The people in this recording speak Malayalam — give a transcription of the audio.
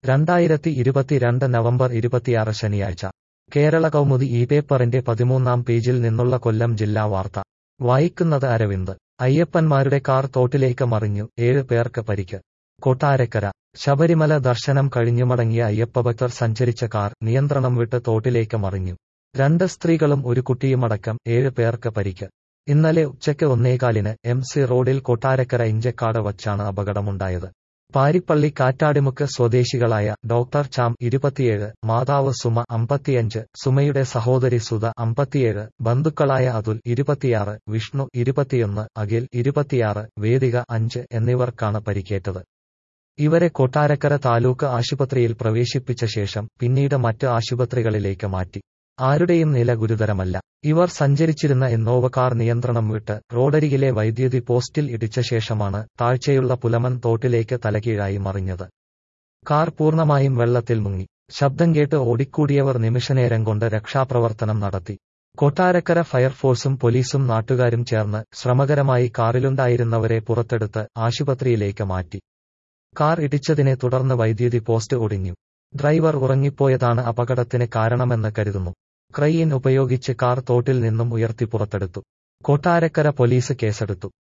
രണ്ടായിരത്തി ഇരുപത്തിരണ്ട് നവംബർ ഇരുപത്തിയാറ് ശനിയാഴ്ച കേരള കൗമുദി ഈ പേപ്പറിന്റെ പതിമൂന്നാം പേജിൽ നിന്നുള്ള കൊല്ലം ജില്ലാ വാർത്ത വായിക്കുന്നത് അരവിന്ദ് അയ്യപ്പന്മാരുടെ കാർ തോട്ടിലേക്ക് മറിഞ്ഞു ഏഴ് പേർക്ക് പരിക്ക് കൊട്ടാരക്കര ശബരിമല ദർശനം കഴിഞ്ഞു മടങ്ങിയ അയ്യപ്പഭക്തർ സഞ്ചരിച്ച കാർ നിയന്ത്രണം വിട്ട് തോട്ടിലേക്ക് മറിഞ്ഞു രണ്ട് സ്ത്രീകളും ഒരു കുട്ടിയുമടക്കം ഏഴ് പേർക്ക് പരിക്ക് ഇന്നലെ ഉച്ചയ്ക്ക് ഒന്നേകാലിന് എം സി റോഡിൽ കൊട്ടാരക്കര ഇഞ്ചക്കാട് വച്ചാണ് അപകടമുണ്ടായത് പാരിപ്പള്ളി കാറ്റാടിമുക്ക് സ്വദേശികളായ ഡോക്ടർ ചാം ഇരുപത്തിയേഴ് മാതാവ് സുമ അമ്പത്തിയഞ്ച് സുമയുടെ സഹോദരി സുധ അമ്പത്തിയേഴ് ബന്ധുക്കളായ അതുൽ ഇരുപത്തിയാറ് വിഷ്ണു ഇരുപത്തിയൊന്ന് അഖിൽ ഇരുപത്തിയാറ് വേദിക അഞ്ച് എന്നിവർക്കാണ് പരിക്കേറ്റത് ഇവരെ കൊട്ടാരക്കര താലൂക്ക് ആശുപത്രിയിൽ പ്രവേശിപ്പിച്ച ശേഷം പിന്നീട് മറ്റ് ആശുപത്രികളിലേക്ക് മാറ്റി ആരുടെയും നില ഗുരുതരമല്ല ഇവർ സഞ്ചരിച്ചിരുന്ന ഇന്നോവ കാർ നിയന്ത്രണം വിട്ട് റോഡരികിലെ വൈദ്യുതി പോസ്റ്റിൽ ഇടിച്ച ശേഷമാണ് താഴ്ചയുള്ള പുലമൻ തോട്ടിലേക്ക് തലകീഴായി മറിഞ്ഞത് കാർ പൂർണ്ണമായും വെള്ളത്തിൽ മുങ്ങി ശബ്ദം കേട്ട് ഓടിക്കൂടിയവർ നിമിഷനേരം കൊണ്ട് രക്ഷാപ്രവർത്തനം നടത്തി കൊട്ടാരക്കര ഫയർഫോഴ്സും പോലീസും നാട്ടുകാരും ചേർന്ന് ശ്രമകരമായി കാറിലുണ്ടായിരുന്നവരെ പുറത്തെടുത്ത് ആശുപത്രിയിലേക്ക് മാറ്റി കാർ ഇടിച്ചതിനെ തുടർന്ന് വൈദ്യുതി പോസ്റ്റ് ഒടിഞ്ഞു ഡ്രൈവർ ഉറങ്ങിപ്പോയതാണ് അപകടത്തിന് കാരണമെന്ന് കരുതുന്നു ക്രൈയിൻ ഉപയോഗിച്ച് കാർ തോട്ടിൽ നിന്നും ഉയർത്തി പുറത്തെടുത്തു കൊട്ടാരക്കര പോലീസ് കേസെടുത്തു